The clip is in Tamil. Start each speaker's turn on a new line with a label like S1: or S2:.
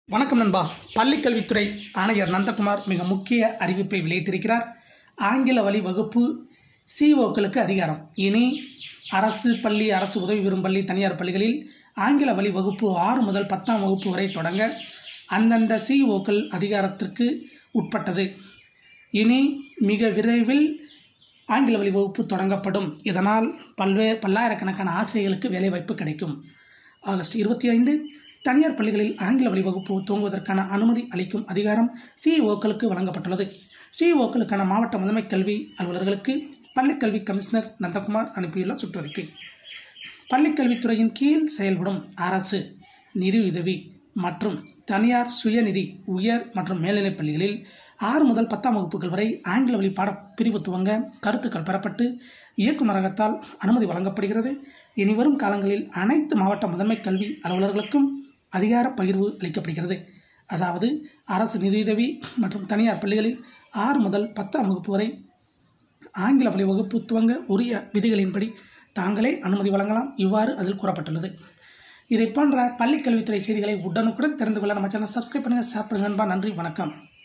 S1: வணக்கம் நண்பா பள்ளிக்கல்வித்துறை ஆணையர் நந்தகுமார் மிக முக்கிய அறிவிப்பை வெளியிட்டிருக்கிறார் ஆங்கில வழி வகுப்பு சிஓக்களுக்கு அதிகாரம் இனி அரசு பள்ளி அரசு உதவி பெறும் பள்ளி தனியார் பள்ளிகளில் ஆங்கில வழி வகுப்பு ஆறு முதல் பத்தாம் வகுப்பு வரை தொடங்க அந்தந்த சிஓக்கள் அதிகாரத்திற்கு உட்பட்டது இனி மிக விரைவில் ஆங்கில வழி வகுப்பு தொடங்கப்படும் இதனால் பல்வேறு பல்லாயிரக்கணக்கான ஆசிரியர்களுக்கு வேலைவாய்ப்பு கிடைக்கும் ஆகஸ்ட் இருபத்தி ஐந்து தனியார் பள்ளிகளில் ஆங்கில வழி வகுப்பு துவங்குவதற்கான அனுமதி அளிக்கும் அதிகாரம் சிஇஓக்களுக்கு வழங்கப்பட்டுள்ளது சிஇஓக்களுக்கான மாவட்ட முதன்மை கல்வி அலுவலர்களுக்கு பள்ளிக்கல்வி கமிஷனர் நந்தகுமார் அனுப்பியுள்ள சுற்றறிக்கை பள்ளிக்கல்வித்துறையின் கீழ் செயல்படும் அரசு நிதியுதவி மற்றும் தனியார் சுயநிதி உயர் மற்றும் மேல்நிலைப் பள்ளிகளில் ஆறு முதல் பத்தாம் வகுப்புகள் வரை ஆங்கில வழி பாடப்பிரிவு துவங்க கருத்துக்கள் பெறப்பட்டு இயக்குநரகத்தால் அனுமதி வழங்கப்படுகிறது இனிவரும் காலங்களில் அனைத்து மாவட்ட முதன்மை கல்வி அலுவலர்களுக்கும் அதிகார பகிர்வு அளிக்கப்படுகிறது அதாவது அரசு நிதியுதவி மற்றும் தனியார் பள்ளிகளில் ஆறு முதல் பத்தாம் வகுப்பு வரை ஆங்கில வழி வகுப்பு துவங்க உரிய விதிகளின்படி தாங்களே அனுமதி வழங்கலாம் இவ்வாறு அதில் கூறப்பட்டுள்ளது இதை போன்ற பள்ளிக்கல்வித்துறை செய்திகளை உடனுக்குடன் தெரிந்து கொள்ள நம்ம சேனல் சப்ஸ்கிரைப் பண்ணுங்கள் ஷேர் பண்ணுங்க நண்பா நன்றி வணக்கம்